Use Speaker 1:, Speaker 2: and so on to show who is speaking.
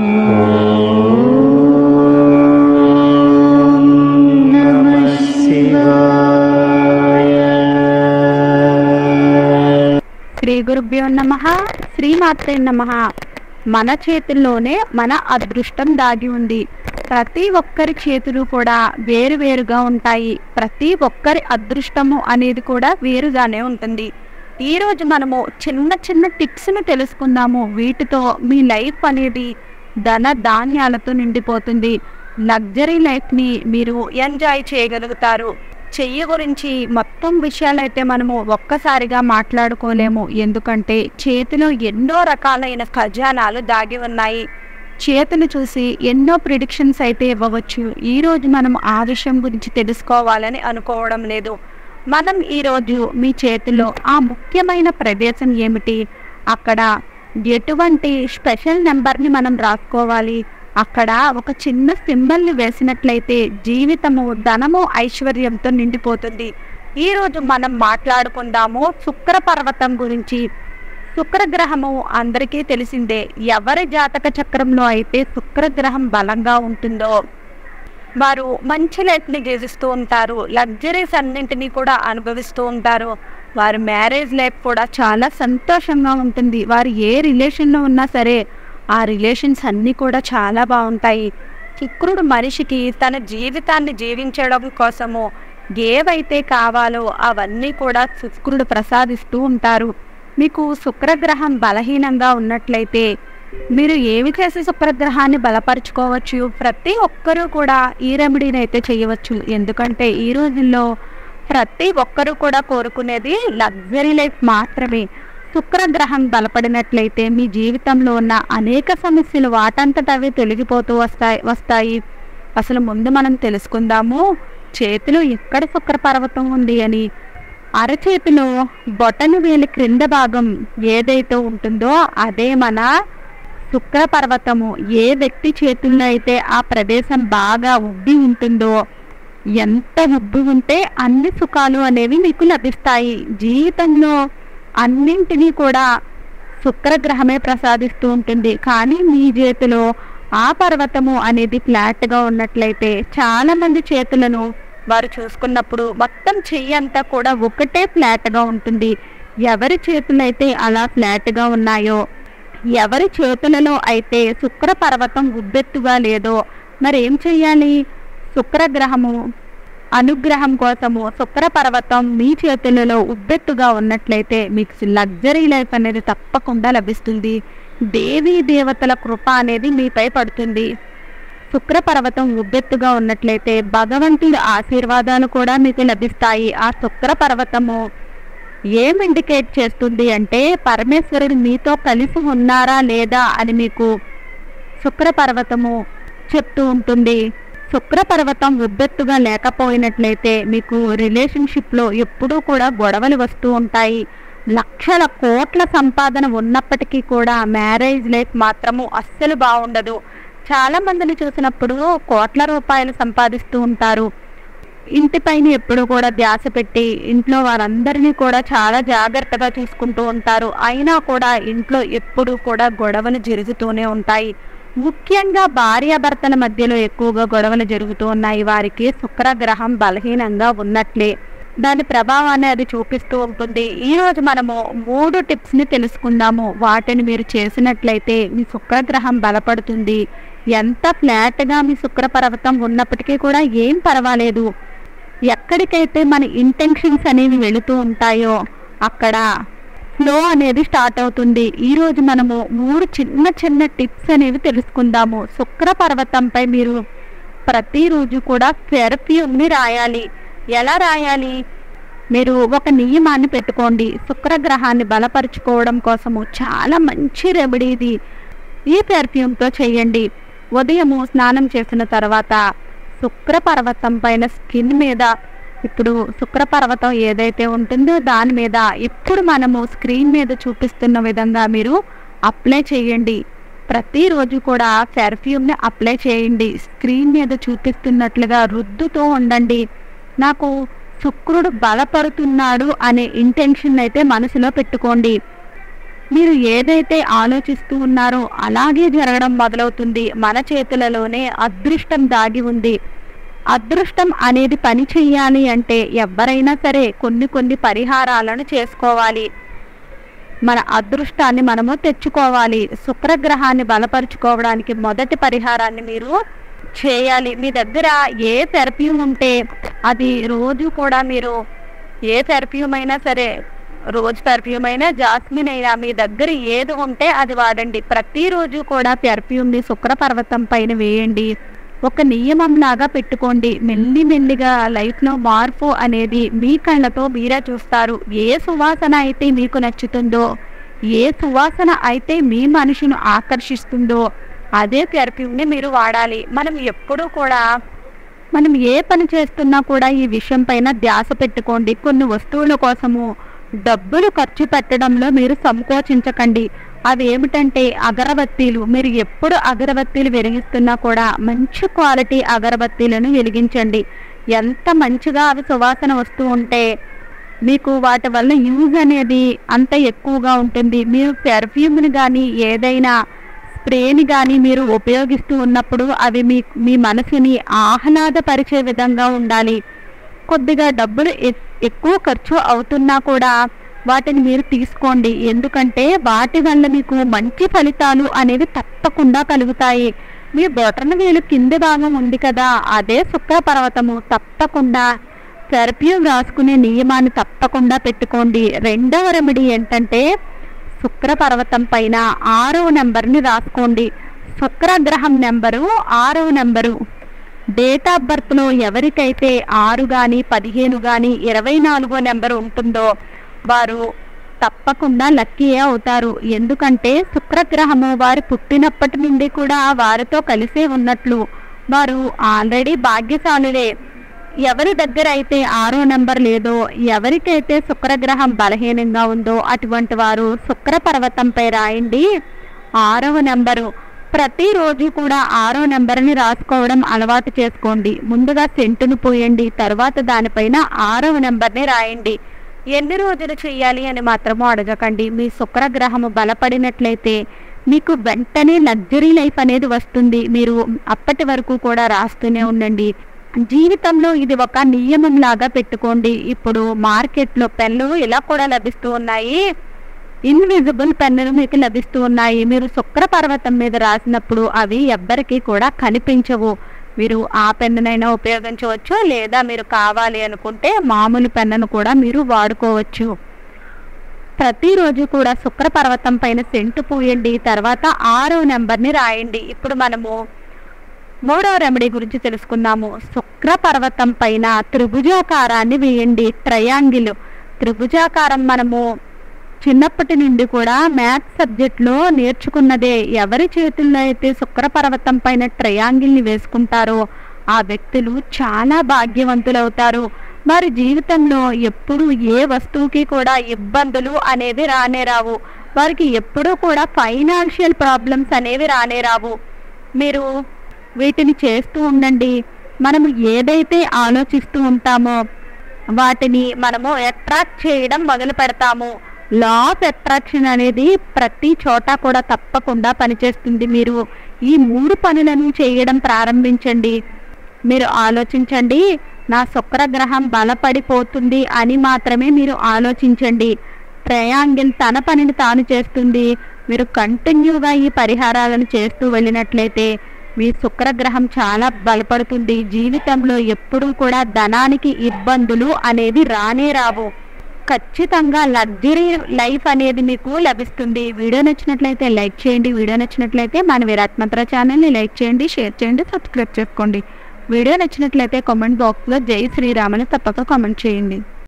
Speaker 1: నమః శివాయ
Speaker 2: శ్రీ గురుభ్యో నమ శ్రీమాత్రే నమ మన చేతుల్లోనే మన అదృష్టం దాగి ఉంది ప్రతి ఒక్కరి చేతులు కూడా వేరువేరుగా ఉంటాయి ప్రతి ఒక్కరి అదృష్టము అనేది కూడా వేరుగానే ఉంటుంది ఈ రోజు మనము చిన్న చిన్న టిప్స్ను తెలుసుకుందాము వీటితో మీ లైఫ్ అనేది ధన ధాన్యాలతో నిండిపోతుంది లగ్జరీ లైఫ్ని మీరు ఎంజాయ్ చేయగలుగుతారు చెయ్యి గురించి మొత్తం విషయాలైతే మనము ఒక్కసారిగా మాట్లాడుకోలేము ఎందుకంటే చేతిలో ఎన్నో రకాలైన ఖజానాలు దాగి ఉన్నాయి చేతులు చూసి ఎన్నో ప్రిడిక్షన్స్ అయితే ఇవ్వవచ్చు ఈ రోజు మనం ఆ విషయం గురించి తెలుసుకోవాలని అనుకోవడం లేదు మనం ఈరోజు మీ చేతిలో ఆ ముఖ్యమైన ప్రదేశం ఏమిటి అక్కడ ఎటువంటి స్పెషల్ నెంబర్ని మనం రాసుకోవాలి అక్కడ ఒక చిన్న సింబల్ని వేసినట్లయితే జీవితము ధనము ఐశ్వర్యంతో నిండిపోతుంది ఈ రోజు మనం మాట్లాడుకుందాము శుక్ర పర్వతం గురించి శుక్రగ్రహము అందరికీ తెలిసిందే ఎవరి జాతక చక్రంలో అయితే శుక్రగ్రహం బలంగా ఉంటుందో వారు మంచి లైఫ్ని జీవిస్తూ ఉంటారు లగ్జరీస్ అన్నింటినీ కూడా అనుభవిస్తూ ఉంటారు వారి మ్యారేజ్ లైఫ్ కూడా చాలా సంతోషంగా ఉంటుంది వారు ఏ రిలేషన్లో ఉన్నా సరే ఆ రిలేషన్స్ అన్నీ కూడా చాలా బాగుంటాయి శుక్రుడు మనిషికి తన జీవితాన్ని జీవించడం కోసము ఏవైతే కావాలో అవన్నీ కూడా శుక్రుడు ప్రసాదిస్తూ ఉంటారు మీకు శుక్రగ్రహం బలహీనంగా ఉన్నట్లయితే మీరు ఏమి చేసి శుక్రగ్రహాన్ని బలపరుచుకోవచ్చు ప్రతి ఒక్కరూ కూడా ఈ రెమెడీని అయితే చేయవచ్చు ఎందుకంటే ఈ రోజుల్లో ప్రతి ఒక్కరూ కూడా కోరుకునేది లగ్జరీ లైఫ్ మాత్రమే శుక్రగ్రహం బలపడినట్లయితే మీ జీవితంలో ఉన్న అనేక సమస్యలు వాటంతట అవి తొలగిపోతూ వస్తాయి వస్తాయి అసలు ముందు మనం తెలుసుకుందాము చేతిలో ఎక్కడ శుక్ర పర్వతం ఉంది అని అరచేతిలో బొటను వేలి క్రింద భాగం ఏదైతే ఉంటుందో అదే మన శుక్ర పర్వతము ఏ వ్యక్తి చేతుల్లో అయితే ఆ ప్రదేశం బాగా ఉబ్బి ఉంటుందో ఎంత ఉబ్బి ఉంటే అన్ని సుఖాలు అనేవి మీకు లభిస్తాయి జీవితంలో అన్నింటినీ కూడా శుక్రగ్రహమే ప్రసాదిస్తూ ఉంటుంది కానీ మీ చేతిలో ఆ పర్వతము అనేది ఫ్లాట్గా ఉన్నట్లయితే చాలా మంది చేతులను వారు చూసుకున్నప్పుడు మొత్తం చెయ్యి అంతా కూడా ఒకటే ఫ్లాట్గా ఉంటుంది ఎవరి చేతులైతే అలా ఫ్లాట్గా ఉన్నాయో ఎవరి చేతులలో అయితే శుక్ర పర్వతం ఉబ్బెత్తుగా లేదో మరి ఏం చెయ్యాలి శుక్రగ్రహము అనుగ్రహం కోసము శుక్ర పర్వతం మీ చేతులలో ఉబ్బెత్తుగా ఉన్నట్లయితే మీకు లగ్జరీ లైఫ్ అనేది తప్పకుండా లభిస్తుంది దేవీ దేవతల కృప అనేది మీపై పడుతుంది శుక్ర పర్వతం ఉబ్బెత్తుగా ఉన్నట్లయితే భగవంతుడి ఆశీర్వాదాలు కూడా మీకు లభిస్తాయి ఆ శుక్ర పర్వతము ఏం ఇండికేట్ చేస్తుంది అంటే పరమేశ్వరుడు మీతో కలిసి ఉన్నారా లేదా అని మీకు శుక్ర పర్వతము చెప్తూ ఉంటుంది శుక్ర పర్వతం ఉబ్బెత్తుగా లేకపోయినట్లయితే మీకు రిలేషన్షిప్లో ఎప్పుడూ కూడా గొడవలు వస్తూ ఉంటాయి లక్షల కోట్ల సంపాదన ఉన్నప్పటికీ కూడా మ్యారేజ్ లైఫ్ మాత్రము అస్సలు బాగుండదు చాలా మందిని చూసినప్పుడు కోట్ల రూపాయలు సంపాదిస్తూ ఉంటారు ఇంటిపైన ఎప్పుడు కూడా ధ్యాస పెట్టి ఇంట్లో వారందరినీ కూడా చాలా జాగ్రత్తగా చూసుకుంటూ ఉంటారు అయినా కూడా ఇంట్లో ఎప్పుడు కూడా గొడవలు జరుగుతూనే ఉంటాయి ముఖ్యంగా భార్యాభర్తల మధ్యలో ఎక్కువగా గొడవలు జరుగుతూ ఉన్నాయి వారికి శుక్రగ్రహం బలహీనంగా ఉన్నట్లే దాని ప్రభావాన్ని అది చూపిస్తూ ఉంటుంది ఈ రోజు మనము మూడు టిప్స్ ని తెలుసుకుందాము వాటిని మీరు చేసినట్లయితే మీ శుక్రగ్రహం బలపడుతుంది ఎంత ఫ్లాట్ గా మీ శుక్ర పర్వతం ఉన్నప్పటికీ కూడా ఏం పర్వాలేదు ఎక్కడికైతే మన ఇంటెన్షన్స్ అనేవి వెళుతూ ఉంటాయో అక్కడ ఫ్లో అనేది స్టార్ట్ అవుతుంది ఈ రోజు మనము మూడు చిన్న చిన్న టిప్స్ అనేవి తెలుసుకుందాము శుక్ర పర్వతంపై మీరు ప్రతిరోజు కూడా పెర్ఫ్యూమ్ని రాయాలి ఎలా రాయాలి మీరు ఒక నియమాన్ని పెట్టుకోండి శుక్రగ్రహాన్ని బలపరుచుకోవడం కోసము చాలా మంచి రెమెడీ ఇది ఈ పెర్ఫ్యూమ్తో చేయండి ఉదయము స్నానం చేసిన తర్వాత శుక్ర పర్వతం పైన స్కిన్ మీద ఇప్పుడు శుక్ర పర్వతం ఏదైతే ఉంటుందో దాని మీద ఇప్పుడు మనము స్క్రీన్ మీద చూపిస్తున్న విధంగా మీరు అప్లై చేయండి ప్రతిరోజు కూడా పెర్ఫ్యూమ్ని అప్లై చేయండి స్క్రీన్ మీద చూపిస్తున్నట్లుగా రుద్దుతూ ఉండండి నాకు శుక్రుడు బలపడుతున్నాడు అనే ఇంటెన్షన్ అయితే మనసులో పెట్టుకోండి మీరు ఏదైతే ఆలోచిస్తూ ఉన్నారో అలాగే జరగడం మొదలవుతుంది మన చేతులలోనే అదృష్టం దాగి ఉంది అదృష్టం అనేది పని చెయ్యాలి అంటే ఎవరైనా సరే కొన్ని కొన్ని పరిహారాలను చేసుకోవాలి మన అదృష్టాన్ని మనము తెచ్చుకోవాలి శుక్రగ్రహాన్ని బలపరుచుకోవడానికి మొదటి పరిహారాన్ని మీరు చేయాలి మీ దగ్గర ఏ పెర్ఫ్యూమ్ ఉంటే అది రోజు కూడా మీరు ఏ పెర్ఫ్యూమ్ అయినా సరే రోజ్ పెర్ఫ్యూమ్ అయినా జాస్మిన్ అయినా మీ దగ్గర ఏది ఉంటే అది వాడండి ప్రతిరోజు కూడా పెర్ఫ్యూమ్ని శుక్ర పర్వతం పైన వేయండి ఒక నియమం లాగా పెట్టుకోండి మెల్లి మెల్లిగా లైఫ్లో మార్పు అనేది మీ కళ్ళతో మీరే చూస్తారు ఏ సువాసన అయితే మీకు నచ్చుతుందో ఏ సువాసన అయితే మీ మనిషిని ఆకర్షిస్తుందో అదే పెర్ఫ్యూమ్ని మీరు వాడాలి మనం ఎప్పుడూ కూడా మనం ఏ పని చేస్తున్నా కూడా ఈ విషయం పైన ధ్యాస పెట్టుకోండి కొన్ని వస్తువుల కోసము డబ్బులు ఖర్చు పెట్టడంలో మీరు సంకోచించకండి అవి ఏమిటంటే అగరబత్తీలు మీరు ఎప్పుడు అగరబత్తీలు వెలిగిస్తున్నా కూడా మంచి క్వాలిటీ అగరబత్తీలను వెలిగించండి ఎంత మంచిగా అవి సువాసన వస్తూ ఉంటే మీకు వాటి వల్ల యూజ్ అనేది అంత ఎక్కువగా ఉంటుంది మీరు పెర్ఫ్యూమ్ని కానీ ఏదైనా స్ప్రేని కానీ మీరు ఉపయోగిస్తూ ఉన్నప్పుడు అవి మీ మీ మనసుని ఆహ్లాదపరిచే విధంగా ఉండాలి కొద్దిగా డబ్బులు ఎ- ఎక్కువ ఖర్చు అవుతున్నా కూడా వాటిని మీరు తీసుకోండి ఎందుకంటే వాటి వల్ల మీకు మంచి ఫలితాలు అనేవి తప్పకుండా కలుగుతాయి మీ బొటన వేలు కింది భాగం ఉంది కదా అదే శుక్ర పర్వతము తప్పకుండా పెర్ఫ్యూమ్ రాసుకునే నియమాన్ని తప్పకుండా పెట్టుకోండి రెండవ రెమెడీ ఏంటంటే శుక్ర పర్వతం పైన ఆరవ నెంబర్ని రాసుకోండి శుక్రగ్రహం నెంబరు ఆరవ నెంబరు డేట్ ఆఫ్ బర్త్లో ఎవరికైతే ఆరు కానీ పదిహేను కానీ ఇరవై నాలుగో నెంబర్ ఉంటుందో వారు తప్పకుండా లక్కీయే అవుతారు ఎందుకంటే శుక్రగ్రహము వారు పుట్టినప్పటి నుండి కూడా వారితో కలిసే ఉన్నట్లు వారు ఆల్రెడీ భాగ్యశాలులే ఎవరి దగ్గర అయితే ఆరో నెంబర్ లేదో ఎవరికైతే శుక్రగ్రహం బలహీనంగా ఉందో అటువంటి వారు శుక్ర పర్వతంపై రాయండి ఆరవ నెంబరు ప్రతిరోజు కూడా ఆరో నెంబర్ని రాసుకోవడం అలవాటు చేసుకోండి ముందుగా సెంటును పోయండి తర్వాత దానిపైన ఆరవ నెంబర్ని రాయండి ఎన్ని రోజులు చేయాలి అని మాత్రము అడగకండి మీ శుక్రగ్రహము బలపడినట్లయితే మీకు వెంటనే లగ్జరీ లైఫ్ అనేది వస్తుంది మీరు అప్పటి వరకు కూడా రాస్తూనే ఉండండి జీవితంలో ఇది ఒక నియమం లాగా పెట్టుకోండి ఇప్పుడు మార్కెట్లో పెన్ను ఇలా కూడా లభిస్తూ ఉన్నాయి ఇన్విజిబుల్ పెన్నులు మీకు లభిస్తూ ఉన్నాయి మీరు శుక్ర పర్వతం మీద రాసినప్పుడు అవి ఎవ్వరికీ కూడా కనిపించవు మీరు ఆ పెన్నునైనా ఉపయోగించవచ్చు లేదా మీరు కావాలి అనుకుంటే మామూలు పెన్నును కూడా మీరు వాడుకోవచ్చు ప్రతిరోజు కూడా శుక్ర పర్వతం పైన సెంటు పూయండి తర్వాత ఆరో నెంబర్ని రాయండి ఇప్పుడు మనము మూడో రెమెడీ గురించి తెలుసుకుందాము శుక్ర పర్వతం పైన త్రిభుజాకారాన్ని వేయండి ట్రయాంగిల్ త్రిభుజాకారం మనము చిన్నప్పటి నుండి కూడా మ్యాథ్స్ సబ్జెక్ట్లో నేర్చుకున్నదే ఎవరి చేతుల్లో అయితే శుక్ర పర్వతం పైన ట్రయాంగిల్ని వేసుకుంటారో ఆ వ్యక్తులు చాలా భాగ్యవంతులవుతారు వారి జీవితంలో ఎప్పుడు ఏ వస్తువుకి కూడా ఇబ్బందులు అనేవి రానే రావు వారికి ఎప్పుడూ కూడా ఫైనాన్షియల్ ప్రాబ్లమ్స్ అనేవి రానే రావు మీరు వీటిని చేస్తూ ఉండండి మనము ఏదైతే ఆలోచిస్తూ ఉంటామో వాటిని మనము అట్రాక్ట్ చేయడం మొదలు పెడతాము లా ఆఫ్ అట్రాక్షన్ అనేది ప్రతి చోట కూడా తప్పకుండా పనిచేస్తుంది మీరు ఈ మూడు పనులను చేయడం ప్రారంభించండి మీరు ఆలోచించండి నా శుక్రగ్రహం బలపడిపోతుంది అని మాత్రమే మీరు ఆలోచించండి ట్రయాంగిల్ తన పనిని తాను చేస్తుంది మీరు కంటిన్యూగా ఈ పరిహారాలను చేస్తూ వెళ్ళినట్లయితే మీ శుక్రగ్రహం చాలా బలపడుతుంది జీవితంలో ఎప్పుడూ కూడా ధనానికి ఇబ్బందులు అనేవి రానే రావు ఖచ్చితంగా లగ్జరీ లైఫ్ అనేది మీకు లభిస్తుంది వీడియో నచ్చినట్లయితే లైక్ చేయండి వీడియో నచ్చినట్లయితే మన విరాట్ మంత్ర ఛానల్ని లైక్ చేయండి షేర్ చేయండి సబ్స్క్రైబ్ చేసుకోండి వీడియో నచ్చినట్లయితే కామెంట్ బాక్స్లో జై శ్రీరామ్ అని తప్పక కామెంట్ చేయండి